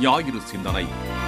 ஞாயிறு சிந்தனை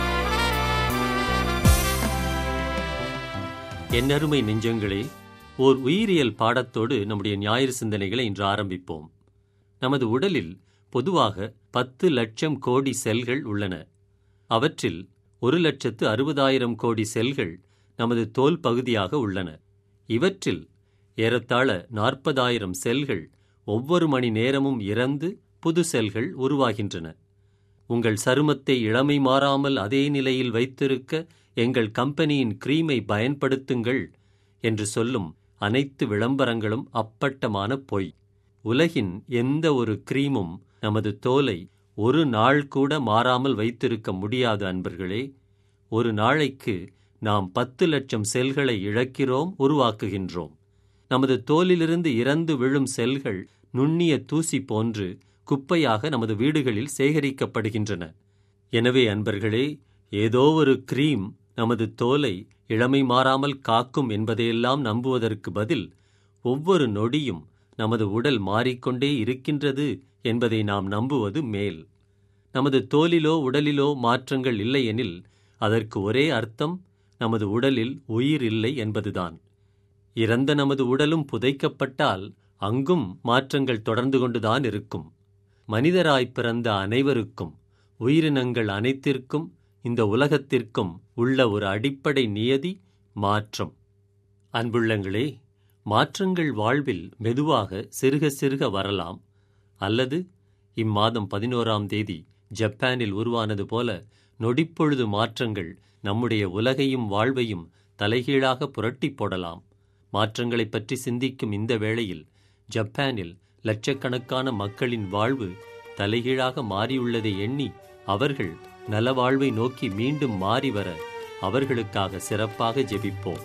என்னருமை நெஞ்சங்களே ஓர் உயிரியல் பாடத்தோடு நம்முடைய ஞாயிறு சிந்தனைகளை இன்று ஆரம்பிப்போம் நமது உடலில் பொதுவாக பத்து லட்சம் கோடி செல்கள் உள்ளன அவற்றில் ஒரு லட்சத்து அறுபதாயிரம் கோடி செல்கள் நமது தோல் பகுதியாக உள்ளன இவற்றில் ஏறத்தாழ நாற்பதாயிரம் செல்கள் ஒவ்வொரு மணி நேரமும் இறந்து புது செல்கள் உருவாகின்றன உங்கள் சருமத்தை இளமை மாறாமல் அதே நிலையில் வைத்திருக்க எங்கள் கம்பெனியின் கிரீமை பயன்படுத்துங்கள் என்று சொல்லும் அனைத்து விளம்பரங்களும் அப்பட்டமான பொய் உலகின் எந்த ஒரு கிரீமும் நமது தோலை ஒரு நாள் கூட மாறாமல் வைத்திருக்க முடியாது அன்பர்களே ஒரு நாளைக்கு நாம் பத்து லட்சம் செல்களை இழக்கிறோம் உருவாக்குகின்றோம் நமது தோலிலிருந்து இறந்து விழும் செல்கள் நுண்ணிய தூசி போன்று குப்பையாக நமது வீடுகளில் சேகரிக்கப்படுகின்றன எனவே அன்பர்களே ஏதோ ஒரு கிரீம் நமது தோலை இளமை மாறாமல் காக்கும் என்பதையெல்லாம் நம்புவதற்கு பதில் ஒவ்வொரு நொடியும் நமது உடல் மாறிக்கொண்டே இருக்கின்றது என்பதை நாம் நம்புவது மேல் நமது தோலிலோ உடலிலோ மாற்றங்கள் இல்லையெனில் அதற்கு ஒரே அர்த்தம் நமது உடலில் உயிர் இல்லை என்பதுதான் இறந்த நமது உடலும் புதைக்கப்பட்டால் அங்கும் மாற்றங்கள் தொடர்ந்து கொண்டுதான் இருக்கும் மனிதராய் பிறந்த அனைவருக்கும் உயிரினங்கள் அனைத்திற்கும் இந்த உலகத்திற்கும் உள்ள ஒரு அடிப்படை நியதி மாற்றம் அன்புள்ளங்களே மாற்றங்கள் வாழ்வில் மெதுவாக சிறுக சிறுக வரலாம் அல்லது இம்மாதம் பதினோராம் தேதி ஜப்பானில் உருவானது போல நொடிப்பொழுது மாற்றங்கள் நம்முடைய உலகையும் வாழ்வையும் தலைகீழாக புரட்டி போடலாம் மாற்றங்களைப் பற்றி சிந்திக்கும் இந்த வேளையில் ஜப்பானில் லட்சக்கணக்கான மக்களின் வாழ்வு தலைகீழாக மாறியுள்ளதை எண்ணி அவர்கள் நலவாழ்வை நோக்கி மீண்டும் மாறி வர அவர்களுக்காக சிறப்பாக ஜெபிப்போம்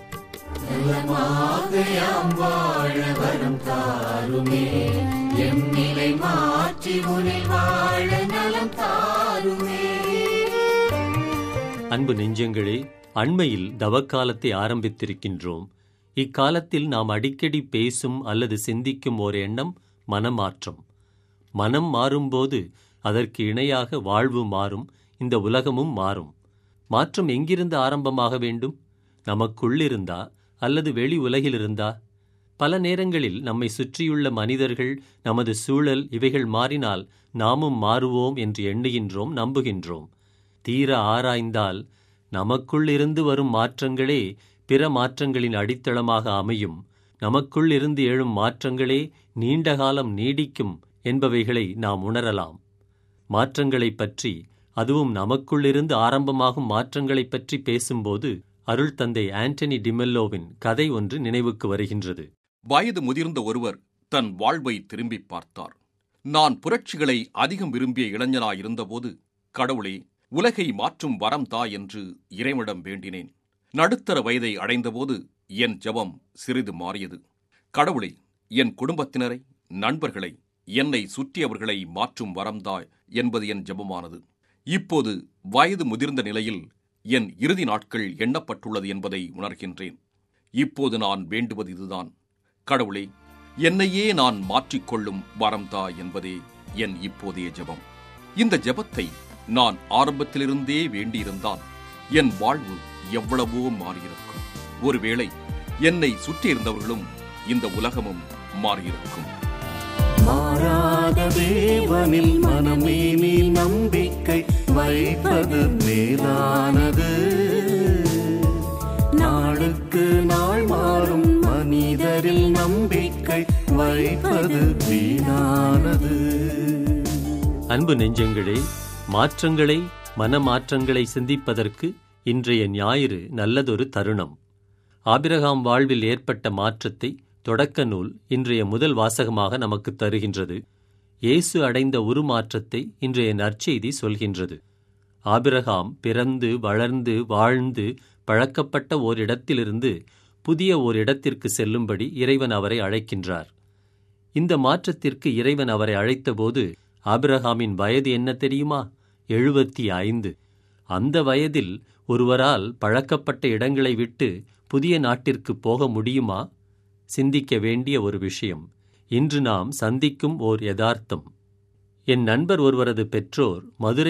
நலமாகையாம் வாழ வரம் தாருமே எம் நிலை மாற்றி உனில் வாழ நலம் தாருமே அன்பு நெஞ்சங்களே அண்மையில் தவக்காலத்தை ஆரம்பித்திருக்கின்றோம் இக்காலத்தில் நாம் அடிக்கடி பேசும் அல்லது சிந்திக்கும் ஓர் எண்ணம் மனமாற்றம் மனம் மாறும்போது அதற்கு இணையாக வாழ்வு மாறும் இந்த உலகமும் மாறும் மாற்றம் எங்கிருந்து ஆரம்பமாக வேண்டும் நமக்குள்ளிருந்தா அல்லது வெளி உலகிலிருந்தா பல நேரங்களில் நம்மை சுற்றியுள்ள மனிதர்கள் நமது சூழல் இவைகள் மாறினால் நாமும் மாறுவோம் என்று எண்ணுகின்றோம் நம்புகின்றோம் தீர ஆராய்ந்தால் நமக்குள் இருந்து வரும் மாற்றங்களே பிற மாற்றங்களின் அடித்தளமாக அமையும் நமக்குள் இருந்து எழும் மாற்றங்களே நீண்ட காலம் நீடிக்கும் என்பவைகளை நாம் உணரலாம் மாற்றங்களைப் பற்றி அதுவும் நமக்குள்ளிருந்து ஆரம்பமாகும் மாற்றங்களைப் பற்றி பேசும்போது அருள் தந்தை ஆண்டனி டிமெல்லோவின் கதை ஒன்று நினைவுக்கு வருகின்றது வயது முதிர்ந்த ஒருவர் தன் வாழ்வை திரும்பிப் பார்த்தார் நான் புரட்சிகளை அதிகம் விரும்பிய இளைஞனாயிருந்தபோது கடவுளே உலகை மாற்றும் வரம் தா என்று இறைவனிடம் வேண்டினேன் நடுத்தர வயதை அடைந்தபோது என் ஜெபம் சிறிது மாறியது கடவுளே என் குடும்பத்தினரை நண்பர்களை என்னை சுற்றியவர்களை மாற்றும் வரம்தா என்பது என் ஜெபமானது இப்போது வயது முதிர்ந்த நிலையில் என் இறுதி நாட்கள் எண்ணப்பட்டுள்ளது என்பதை உணர்கின்றேன் இப்போது நான் வேண்டுவது இதுதான் கடவுளே என்னையே நான் மாற்றிக்கொள்ளும் வரம்தா என்பதே என் இப்போதைய ஜெபம் இந்த ஜெபத்தை நான் ஆரம்பத்திலிருந்தே வேண்டியிருந்தால் என் வாழ்வு எவ்வளவோ மாறியிருக்கும் ஒருவேளை என்னை சுற்றியிருந்தவர்களும் இந்த உலகமும் மாறியிருக்கும் மாறாத தேவனில் மனமே நீ நம்பிக்கை வைப்பது மேலானது நாளுக்கு நாள் மாறும் மனிதரில் நம்பிக்கை வைப்பது வீணானது அன்பு நெஞ்சங்களே மாற்றங்களை மனமாற்றங்களை சிந்திப்பதற்கு இன்றைய ஞாயிறு நல்லதொரு தருணம் ஆபிரகாம் வாழ்வில் ஏற்பட்ட மாற்றத்தை தொடக்க நூல் இன்றைய முதல் வாசகமாக நமக்கு தருகின்றது இயேசு அடைந்த உருமாற்றத்தை இன்றைய நற்செய்தி சொல்கின்றது ஆபிரகாம் பிறந்து வளர்ந்து வாழ்ந்து பழக்கப்பட்ட ஓரிடத்திலிருந்து புதிய ஓர் இடத்திற்கு செல்லும்படி இறைவன் அவரை அழைக்கின்றார் இந்த மாற்றத்திற்கு இறைவன் அவரை அழைத்தபோது ஆபிரகாமின் வயது என்ன தெரியுமா எழுபத்தி ஐந்து அந்த வயதில் ஒருவரால் பழக்கப்பட்ட இடங்களை விட்டு புதிய நாட்டிற்கு போக முடியுமா சிந்திக்க வேண்டிய ஒரு விஷயம் இன்று நாம் சந்திக்கும் ஓர் யதார்த்தம் என் நண்பர் ஒருவரது பெற்றோர் மதுரையில்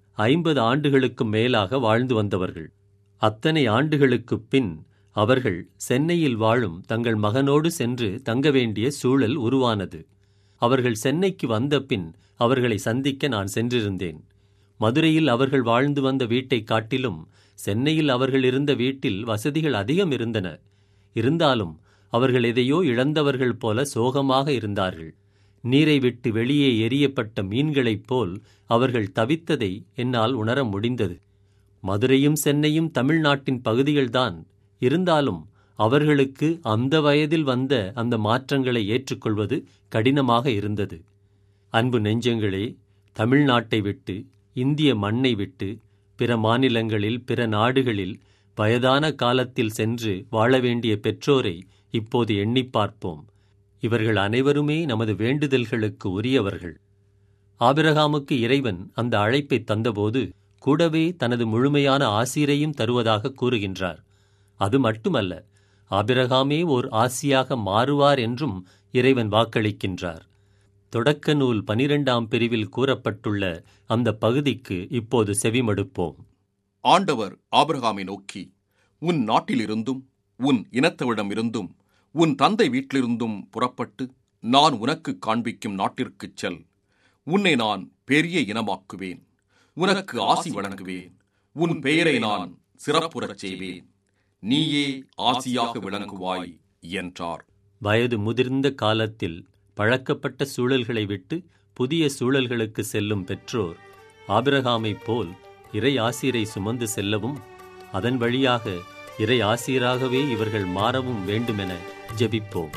ஐம்பது ஆண்டுகளுக்கும் மேலாக வாழ்ந்து வந்தவர்கள் அத்தனை ஆண்டுகளுக்குப் பின் அவர்கள் சென்னையில் வாழும் தங்கள் மகனோடு சென்று தங்க வேண்டிய சூழல் உருவானது அவர்கள் சென்னைக்கு வந்த பின் அவர்களை சந்திக்க நான் சென்றிருந்தேன் மதுரையில் அவர்கள் வாழ்ந்து வந்த வீட்டைக் காட்டிலும் சென்னையில் அவர்கள் இருந்த வீட்டில் வசதிகள் அதிகம் இருந்தன இருந்தாலும் அவர்கள் எதையோ இழந்தவர்கள் போல சோகமாக இருந்தார்கள் நீரை விட்டு வெளியே எரியப்பட்ட மீன்களைப் போல் அவர்கள் தவித்ததை என்னால் உணர முடிந்தது மதுரையும் சென்னையும் தமிழ்நாட்டின் பகுதிகள்தான் இருந்தாலும் அவர்களுக்கு அந்த வயதில் வந்த அந்த மாற்றங்களை ஏற்றுக்கொள்வது கடினமாக இருந்தது அன்பு நெஞ்சங்களே தமிழ்நாட்டை விட்டு இந்திய மண்ணை விட்டு பிற மாநிலங்களில் பிற நாடுகளில் வயதான காலத்தில் சென்று வாழ வேண்டிய பெற்றோரை இப்போது எண்ணிப் பார்ப்போம் இவர்கள் அனைவருமே நமது வேண்டுதல்களுக்கு உரியவர்கள் ஆபிரகாமுக்கு இறைவன் அந்த அழைப்பை தந்தபோது கூடவே தனது முழுமையான ஆசீரையும் தருவதாக கூறுகின்றார் அது மட்டுமல்ல ஆபிரகாமே ஓர் ஆசியாக மாறுவார் என்றும் இறைவன் வாக்களிக்கின்றார் தொடக்க நூல் பனிரெண்டாம் பிரிவில் கூறப்பட்டுள்ள அந்த பகுதிக்கு இப்போது செவிமடுப்போம் ஆண்டவர் ஆபிரகாமை நோக்கி உன் நாட்டிலிருந்தும் உன் இனத்தவிடமிருந்தும் உன் தந்தை வீட்டிலிருந்தும் புறப்பட்டு நான் உனக்கு காண்பிக்கும் நாட்டிற்குச் செல் உன்னை நான் பெரிய இனமாக்குவேன் உனக்கு ஆசி வழங்குவேன் உன் பெயரை நான் சிறப்புறச் செய்வேன் நீயே ஆசியாக விளங்குவாய் என்றார் வயது முதிர்ந்த காலத்தில் பழக்கப்பட்ட சூழல்களை விட்டு புதிய சூழல்களுக்கு செல்லும் பெற்றோர் ஆபிரகாமைப் போல் இறை ஆசீரை சுமந்து செல்லவும் அதன் வழியாக இறை ஆசீராகவே இவர்கள் மாறவும் வேண்டுமென ஜெபிப்போம்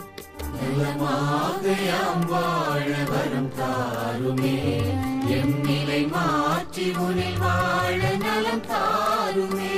யாம் வாழ வரம் தாருமே எம் நிலை மாற்றி உனில் வாழ நலம் தாருமே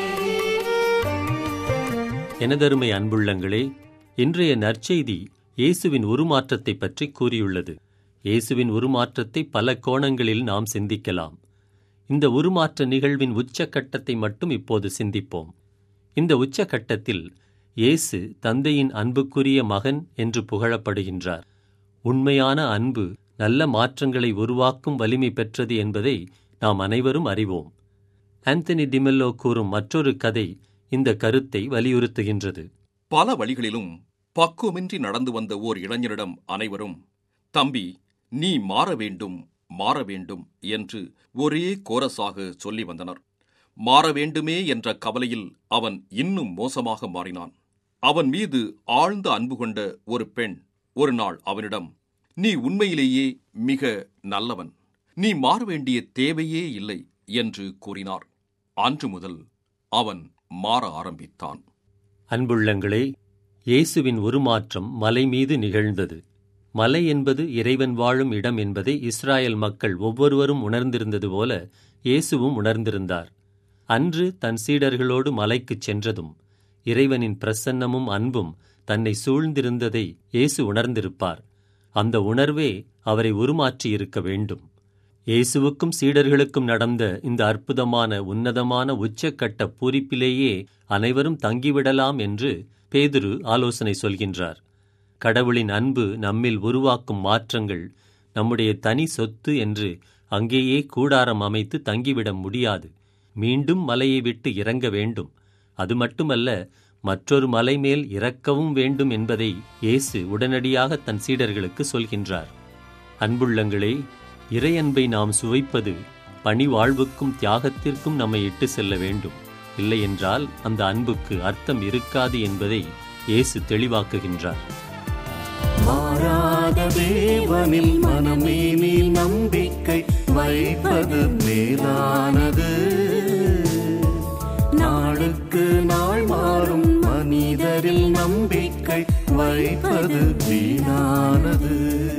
எனதருமை அன்புள்ளங்களே இன்றைய நற்செய்தி இயேசுவின் உருமாற்றத்தை பற்றி கூறியுள்ளது இயேசுவின் உருமாற்றத்தை பல கோணங்களில் நாம் சிந்திக்கலாம் இந்த உருமாற்ற நிகழ்வின் உச்சக்கட்டத்தை மட்டும் இப்போது சிந்திப்போம் இந்த உச்சக்கட்டத்தில் இயேசு தந்தையின் அன்புக்குரிய மகன் என்று புகழப்படுகின்றார் உண்மையான அன்பு நல்ல மாற்றங்களை உருவாக்கும் வலிமை பெற்றது என்பதை நாம் அனைவரும் அறிவோம் ஆந்தனி டிமெல்லோ கூறும் மற்றொரு கதை இந்த கருத்தை வலியுறுத்துகின்றது பல வழிகளிலும் பக்குவமின்றி நடந்து வந்த ஓர் இளைஞரிடம் அனைவரும் தம்பி நீ மாற வேண்டும் மாற வேண்டும் என்று ஒரே கோரஸாக சொல்லி வந்தனர் மாற வேண்டுமே என்ற கவலையில் அவன் இன்னும் மோசமாக மாறினான் அவன் மீது ஆழ்ந்த அன்பு கொண்ட ஒரு பெண் ஒரு நாள் அவனிடம் நீ உண்மையிலேயே மிக நல்லவன் நீ மாற வேண்டிய தேவையே இல்லை என்று கூறினார் அன்று முதல் அவன் மாற ஆரம்பித்தான் அன்புள்ளங்களே இயேசுவின் உருமாற்றம் மலை மீது நிகழ்ந்தது மலை என்பது இறைவன் வாழும் இடம் என்பதை இஸ்ராயல் மக்கள் ஒவ்வொருவரும் உணர்ந்திருந்தது போல இயேசுவும் உணர்ந்திருந்தார் அன்று தன் சீடர்களோடு மலைக்குச் சென்றதும் இறைவனின் பிரசன்னமும் அன்பும் தன்னை சூழ்ந்திருந்ததை இயேசு உணர்ந்திருப்பார் அந்த உணர்வே அவரை உருமாற்றியிருக்க வேண்டும் இயேசுவுக்கும் சீடர்களுக்கும் நடந்த இந்த அற்புதமான உன்னதமான உச்சக்கட்ட பூரிப்பிலேயே அனைவரும் தங்கிவிடலாம் என்று பேதுரு ஆலோசனை சொல்கின்றார் கடவுளின் அன்பு நம்மில் உருவாக்கும் மாற்றங்கள் நம்முடைய தனி சொத்து என்று அங்கேயே கூடாரம் அமைத்து தங்கிவிட முடியாது மீண்டும் மலையை விட்டு இறங்க வேண்டும் அது மட்டுமல்ல மற்றொரு மலை மேல் இறக்கவும் வேண்டும் என்பதை இயேசு உடனடியாக தன் சீடர்களுக்கு சொல்கின்றார் அன்புள்ளங்களே இறையன்பை நாம் சுவைப்பது பணி வாழ்வுக்கும் தியாகத்திற்கும் நம்மை இட்டு செல்ல வேண்டும் இல்லையென்றால் அந்த அன்புக்கு அர்த்தம் இருக்காது என்பதை இயேசு தெளிவாக்குகின்றார் மாறாத தேவனில் மனமே நீ நம்பிக்கை வைப்பது மேலானது நாளுக்கு நாள் மாறும் மனிதரில் நம்பிக்கை வைப்பது வீணானது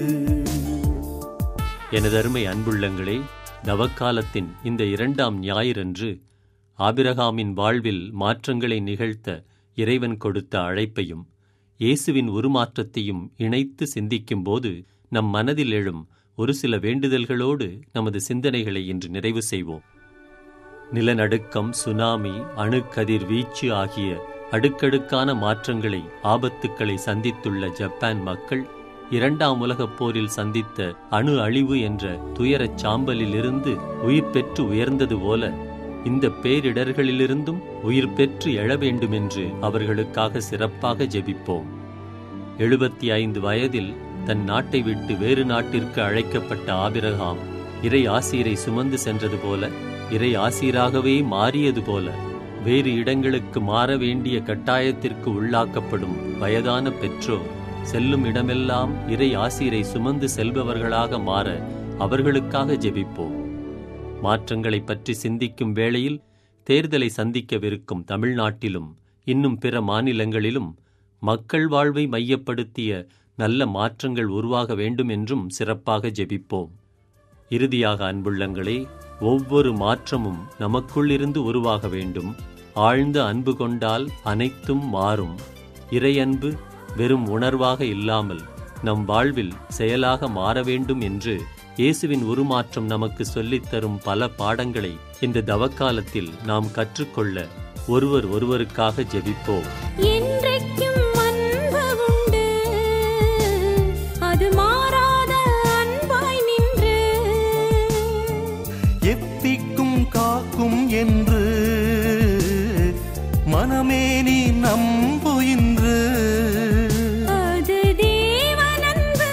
எனதருமை அன்புள்ளங்களே நவக்காலத்தின் இந்த இரண்டாம் ஞாயிறன்று ஆபிரகாமின் வாழ்வில் மாற்றங்களை நிகழ்த்த இறைவன் கொடுத்த அழைப்பையும் இயேசுவின் உருமாற்றத்தையும் இணைத்து சிந்திக்கும்போது நம் மனதில் எழும் ஒரு சில வேண்டுதல்களோடு நமது சிந்தனைகளை இன்று நிறைவு செய்வோம் நிலநடுக்கம் சுனாமி அணுக்கதிர் வீச்சு ஆகிய அடுக்கடுக்கான மாற்றங்களை ஆபத்துக்களை சந்தித்துள்ள ஜப்பான் மக்கள் இரண்டாம் உலகப் போரில் சந்தித்த அணு அழிவு என்ற துயரச் சாம்பலிலிருந்து உயிர் பெற்று உயர்ந்தது போல இந்த பேரிடர்களிலிருந்தும் உயிர் பெற்று எழ வேண்டுமென்று அவர்களுக்காக சிறப்பாக ஜெபிப்போம் எழுபத்தி ஐந்து வயதில் தன் நாட்டை விட்டு வேறு நாட்டிற்கு அழைக்கப்பட்ட ஆபிரகாம் இறை ஆசீரை சுமந்து சென்றது போல இறை ஆசீராகவே மாறியது போல வேறு இடங்களுக்கு மாற வேண்டிய கட்டாயத்திற்கு உள்ளாக்கப்படும் வயதான பெற்றோர் செல்லும் இடமெல்லாம் இறை ஆசீரை சுமந்து செல்பவர்களாக மாற அவர்களுக்காக ஜெபிப்போம் மாற்றங்களைப் பற்றி சிந்திக்கும் வேளையில் தேர்தலை சந்திக்கவிருக்கும் தமிழ்நாட்டிலும் இன்னும் பிற மாநிலங்களிலும் மக்கள் வாழ்வை மையப்படுத்திய நல்ல மாற்றங்கள் உருவாக வேண்டும் என்றும் சிறப்பாக ஜெபிப்போம் இறுதியாக அன்புள்ளங்களே ஒவ்வொரு மாற்றமும் நமக்குள் இருந்து உருவாக வேண்டும் ஆழ்ந்த அன்பு கொண்டால் அனைத்தும் மாறும் இறையன்பு வெறும் உணர்வாக இல்லாமல் நம் வாழ்வில் செயலாக மாற வேண்டும் என்று இயேசுவின் உருமாற்றம் நமக்கு சொல்லித் தரும் பல பாடங்களை இந்த தவக்காலத்தில் நாம் கற்றுக்கொள்ள ஒருவர் ஒருவருக்காக ஜெபிப்போம் என்றைக்கும் அன்பு உண்டு அது மாறாத அன்பாய் நின்று எத்திக்கும் காக்கும் என்று மனமே நீ நம்பு இன்று அது தேவனன்பு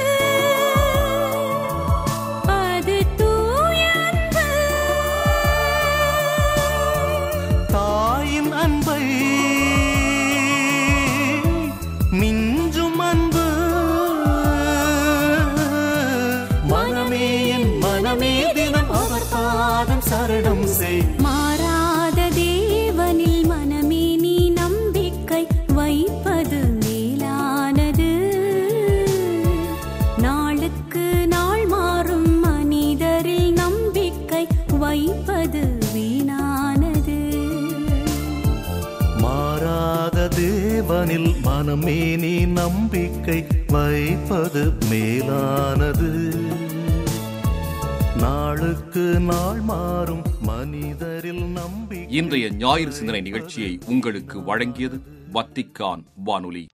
அது தூய அன்பு தாயின் அன்பை மிஞ்சும் அன்பு மனமே என் மனமே தினம் அவர் பாதம் சரணம் செய் மாறாத தேவனில் மனமே நீ நம்பிக்கை வைப்பது மேலானது நாளுக்கு நாள் மாறும் மனிதரில் நம்பிக்கை வைப்பது வீணானது மாறாத தேவனில் மனமே நீ நம்பிக்கை வைப்பது மேலானது நாளுக்கு நாள் மாறும் மனிதரில் நம்பிக்கை இன்றைய ஞாயிறு சிந்தனை நிகழ்ச்சியை உங்களுக்கு வழங்கியது வத்திக்கான் வானொலி